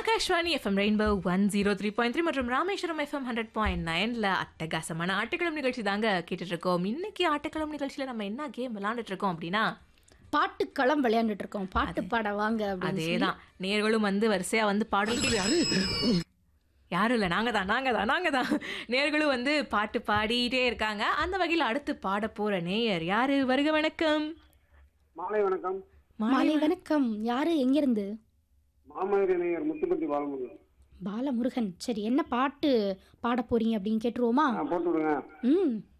Akashvani FM rainbow one zero three point three மற்றும் Rameswaram FM hundred point நைன்ல அட்டகாசமான ஆட்டுக்களம் நிகழ்ச்சி தாங்க கேட்டுட்டு இருக்கோம் இன்னைக்கு ஆட்டுக்களம் நிகழ்ச்சியில நம்ம என்ன கேம் விளையாண்டுட்டு இருக்கோம் அப்படின்னா பாட்டுக்களம் விளையாண்டுட்டு இருக்கோம் பாட்டு பாட வாங்க அப்படின்னு சொல்லி. அதேதான் நேர்களும் வந்து வரிசையா வந்து பாடல்கள் யாரு யாரும் இல்லை நாங்க தான் நாங்க தான் நாங்க தான் நேர்களும் வந்து பாட்டு பாடிட்டே இருக்காங்க அந்த வகையில் அடுத்து பாட போற நேயர் யாரு வருக வணக்கம் மாலை வணக்கம் மாலை வணக்கம் யாரு எங்கிருந்து மாமதுரை நேயர் முத்துப்பட்டி பாலமுருகன் பாலமுருகன் சரி என்ன பாட்டு பாட போறீங்க அப்படின்னு கேட்டுருவோமா ஆ போட்டு விடுங்க ம்